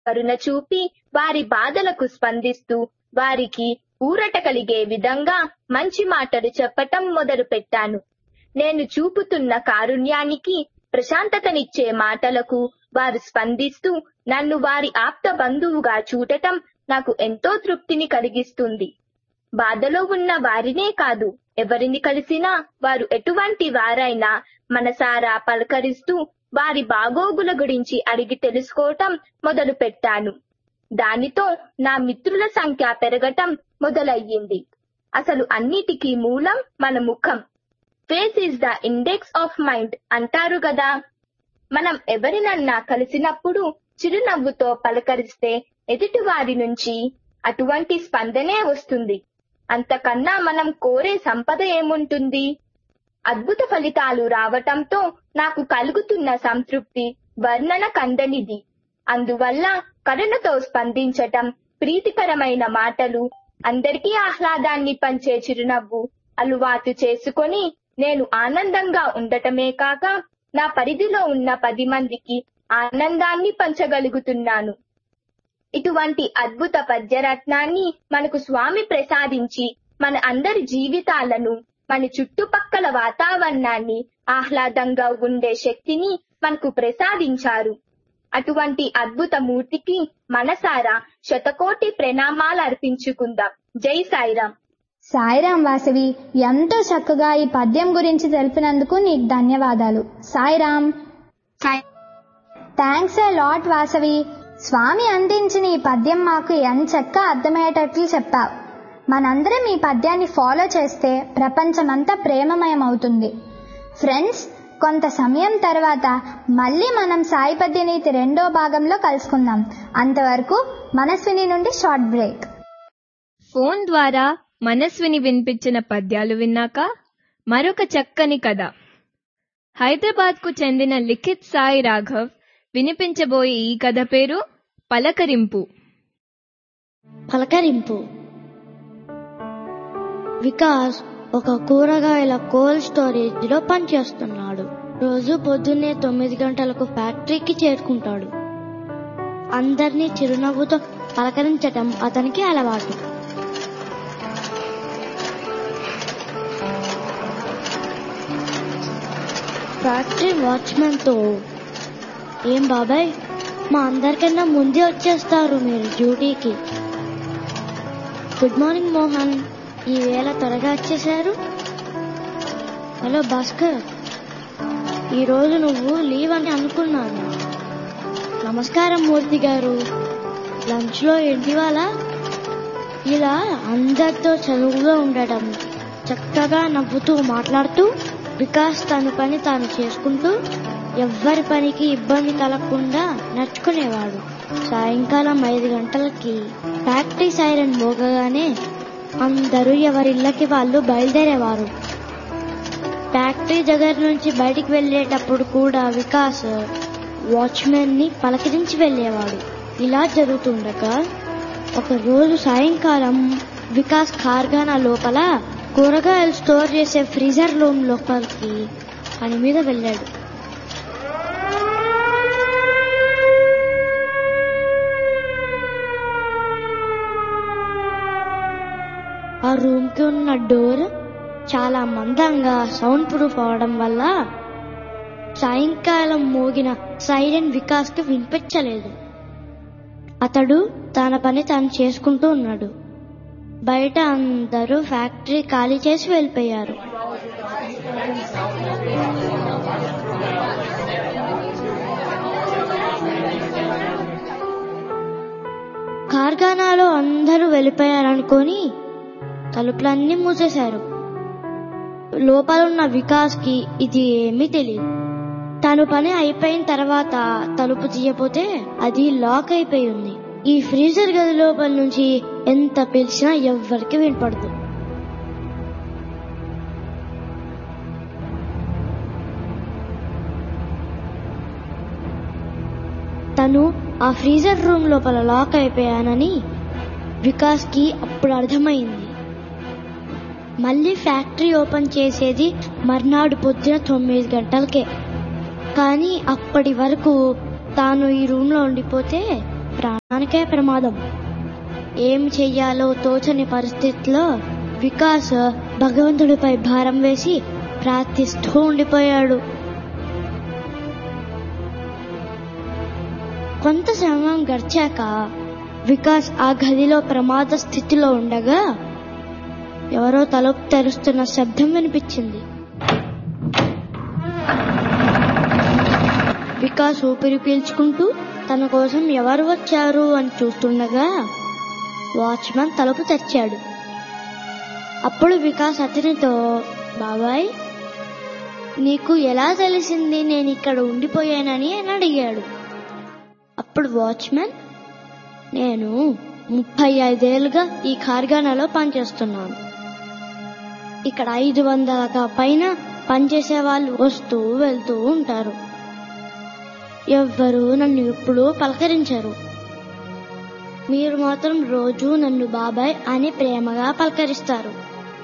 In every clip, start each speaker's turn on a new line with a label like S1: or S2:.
S1: కరుణ చూపి వారి బాధలకు స్పందిస్తూ వారికి ఊరట కలిగే విధంగా మంచి మాటలు చెప్పటం మొదలు పెట్టాను నేను చూపుతున్న కారుణ్యానికి ప్రశాంతతనిచ్చే మాటలకు వారు స్పందిస్తూ నన్ను వారి ఆప్త బంధువుగా చూడటం నాకు ఎంతో తృప్తిని కలిగిస్తుంది బాధలో ఉన్న వారినే కాదు ఎవరిని కలిసినా వారు ఎటువంటి వారైనా మనసారా పలకరిస్తూ వారి బాగోగుల గురించి అడిగి తెలుసుకోవటం మొదలు పెట్టాను దానితో నా మిత్రుల సంఖ్య పెరగటం మొదలయ్యింది అసలు అన్నిటికీ మూలం మన ముఖం face is the index of mind అంటారు కదా మనం ఎవరినన్నా కలిసినప్పుడు చిరునవ్వుతో పలకరిస్తే ఎదుటి వారి నుంచి అటువంటి స్పందనే వస్తుంది అంతకన్నా మనం కోరే సంపద ఏముంటుంది అద్భుత ఫలితాలు రావటంతో నాకు కలుగుతున్న సంతృప్తి వర్ణన కందనిది అందువల్ల కరుణతో స్పందించటం ప్రీతికరమైన మాటలు అందరికీ ఆహ్లాదాన్ని పంచే చిరునవ్వు అలవాటు చేసుకొని నేను ఆనందంగా ఉండటమే కాక నా పరిధిలో ఉన్న పది మందికి ఆనందాన్ని పంచగలుగుతున్నాను ఇటువంటి అద్భుత పద్యరత్నాన్ని మనకు స్వామి ప్రసాదించి మన అందరి జీవితాలను మన చుట్టుపక్కల వాతావరణాన్ని ఆహ్లాదంగా ఉండే శక్తిని మనకు ప్రసాదించారు అటువంటి అద్భుత మూర్తికి మనసారా శతకోటి ప్రణామాలు అర్పించుకుందాం జై సాయిరాం
S2: సాయిరాం వాసవి ఎంతో చక్కగా ఈ పద్యం గురించి తెలిపినందుకు నీకు ధన్యవాదాలు Sairam thanks a lot Vasavi Swami అందించిన ఈ పద్యం మాకు ఎంచక్క అర్థమయ్యేటట్లు చెప్పావు మనందరం ఈ పద్యాన్ని ఫాలో చేస్తే ప్రపంచమంతా ప్రేమమయం అవుతుంది ఫ్రెండ్స్ కొంత సమయం తర్వాత మళ్ళీ మనం సాయి పద్యనీతి రెండో భాగంలో కలుసుకుందాం అంతవరకు మనస్విని నుండి షార్ట్ బ్రేక్
S3: ఫోన్ ద్వారా మనస్విని వినిపించిన పద్యాలు విన్నాక మరొక చక్కని కథ హైదరాబాద్కు చెందిన లిఖిత్ సాయి రాఘవ్ వినిపించబోయే ఈ కథ పేరు పలకరింపు
S4: పలకరింపు వికాస్ ఒక కూరగాయల కోల్డ్ స్టోరేజ్ లో పనిచేస్తున్నాడు రోజు పొద్దున్నే తొమ్మిది గంటలకు ఫ్యాక్టరీకి చేరుకుంటాడు అందరినీ చిరునవ్వుతో పలకరించటం అతనికి అలవాటు ఫ్యాక్టరీ వాచ్మెన్ తో ఏం బాబాయ్ మా అందరికన్నా ముందే వచ్చేస్తారు మీరు డ్యూటీకి గుడ్ మార్నింగ్ మోహన్ ఈ వేళ త్వరగా వచ్చేశారు హలో భాస్కర్ ఈరోజు నువ్వు లీవ్ అని అనుకున్నాను నమస్కారం మూర్తి గారు లంచ్లో ఏంటి వాళ్ళ ఇలా అందరితో చదువుగా ఉండటం చక్కగా నవ్వుతూ మాట్లాడుతూ వికాస్ తన పని తాను చేసుకుంటూ ఎవ్వరి పనికి ఇబ్బంది కలగకుండా నడుచుకునేవాడు సాయంకాలం ఐదు గంటలకి ఫ్యాక్టరీ సైరన్ మోగగానే అందరూ ఎవరిళ్ళకి వాళ్ళు బయలుదేరేవారు ఫ్యాక్టరీ దగ్గర నుంచి బయటికి వెళ్ళేటప్పుడు కూడా వికాస్ వాచ్మెన్ ని పలకరించి వెళ్ళేవాడు ఇలా జరుగుతుండగా ఒక రోజు సాయంకాలం వికాస్ కార్ఖానా లోపల కూరగాయలు స్టోర్ చేసే ఫ్రీజర్ రూమ్ లోపలికి పని మీద వెళ్ళాడు ఆ రూమ్ కి ఉన్న డోర్ చాలా మందంగా సౌండ్ ప్రూఫ్ అవడం వల్ల సాయంకాలం మోగిన సైరన్ వికాస్ కి వినిపించలేదు అతడు తన పని తాను చేసుకుంటూ ఉన్నాడు బయట అందరూ ఫ్యాక్టరీ ఖాళీ చేసి వెళ్ళిపోయారు కార్ఖానాలో అందరూ వెళ్ళిపోయారనుకొని తలుపులన్నీ మూసేశారు లోపలున్న వికాస్ కి ఇది ఏమీ తెలియదు తను పని అయిపోయిన తర్వాత తలుపు తీయపోతే అది లాక్ అయిపోయి ఉంది ఈ ఫ్రీజర్ గది లోపల నుంచి ఎంత పిలిచినా ఎవ్వరికి వినపడదు తను ఆ ఫ్రీజర్ రూమ్ లోపల లాక్ అయిపోయానని వికాస్ కి అప్పుడు అర్థమైంది మళ్ళీ ఫ్యాక్టరీ ఓపెన్ చేసేది మర్నాడు పొద్దున తొమ్మిది గంటలకే కానీ అప్పటి వరకు తాను ఈ రూమ్ లో ఉండిపోతే ప్రాణం ప్రాణానికే ప్రమాదం ఏం చెయ్యాలో తోచని పరిస్థితిలో వికాస్ భగవంతుడిపై భారం వేసి ప్రార్థిస్తూ ఉండిపోయాడు కొంత సమయం గడిచాక వికాస్ ఆ గదిలో ప్రమాద స్థితిలో ఉండగా ఎవరో తలుపు తెరుస్తున్న శబ్దం వినిపించింది వికాస్ ఊపిరి పీల్చుకుంటూ తన కోసం ఎవరు వచ్చారు అని చూస్తుండగా వాచ్మెన్ తలుపు తెరిచాడు అప్పుడు వికాస్ అతనితో బాబాయ్ నీకు ఎలా తెలిసింది నేను ఇక్కడ ఉండిపోయానని అని అడిగాడు అప్పుడు వాచ్మెన్ నేను ముప్పై ఐదేళ్లుగా ఈ కార్ఖానాలో పనిచేస్తున్నాను ఇక్కడ ఐదు వందలక పైన పనిచేసే వాళ్ళు వస్తూ వెళ్తూ ఉంటారు ఎవ్వరూ నన్ను ఎప్పుడూ పలకరించరు మీరు మాత్రం రోజు నన్ను బాబాయ్ అని ప్రేమగా పలకరిస్తారు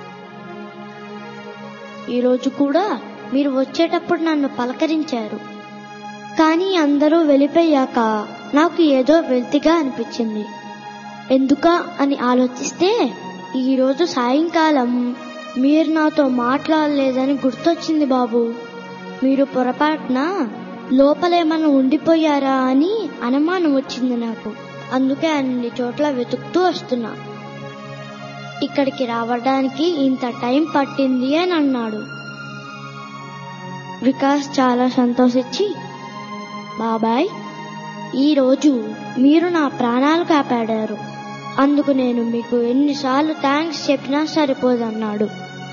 S4: ఈరోజు కూడా మీరు వచ్చేటప్పుడు నన్ను పలకరించారు కానీ అందరూ వెళ్ళిపోయాక నాకు ఏదో వెల్తిగా అనిపించింది ఎందుకా అని ఆలోచిస్తే ఈరోజు సాయంకాలం మీరు నాతో మాట్లాడలేదని గుర్తొచ్చింది బాబు మీరు పొరపాటున లోపలేమన్నా ఉండిపోయారా అని అనుమానం వచ్చింది నాకు అందుకే అన్ని చోట్ల వెతుకుతూ వస్తున్నా ఇక్కడికి రావడానికి ఇంత టైం పట్టింది అని అన్నాడు వికాస్ చాలా సంతోషించి బాబాయ్ ఈరోజు మీరు నా ప్రాణాలు కాపాడారు అందుకు నేను మీకు ఎన్నిసార్లు థ్యాంక్స్ చెప్పినా సరిపోదన్నాడు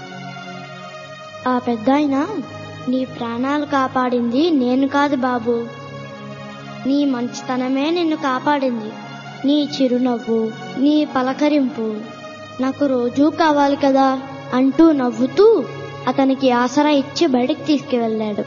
S4: ఆ పెద్దాయన నీ ప్రాణాలు కాపాడింది నేను కాదు బాబు నీ మంచితనమే నిన్ను కాపాడింది నీ చిరునవ్వు నీ పలకరింపు నాకు రోజూ కావాలి కదా అంటూ నవ్వుతూ అతనికి ఆసరా ఇచ్చి బయటికి తీసుకువెళ్ళాడు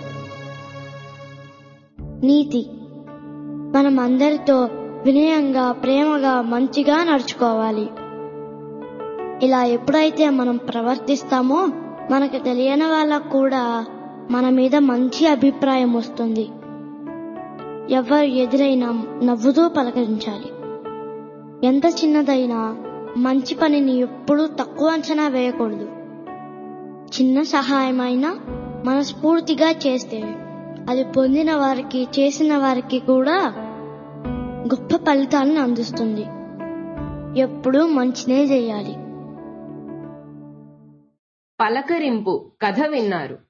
S4: నీతి మనం అందరితో వినయంగా ప్రేమగా మంచిగా నడుచుకోవాలి ఇలా ఎప్పుడైతే మనం ప్రవర్తిస్తామో మనకు తెలియని వాళ్ళకు కూడా మన మీద మంచి అభిప్రాయం వస్తుంది ఎవరు ఎదురైనా నవ్వుతూ పలకరించాలి ఎంత చిన్నదైనా మంచి పనిని ఎప్పుడూ తక్కువ అంచనా వేయకూడదు చిన్న సహాయమైనా మనస్ఫూర్తిగా చేస్తే అది పొందిన వారికి చేసిన వారికి కూడా గొప్ప ఫలితాలను అందిస్తుంది ఎప్పుడూ మంచినే చేయాలి
S5: పలకరింపు కథ విన్నారు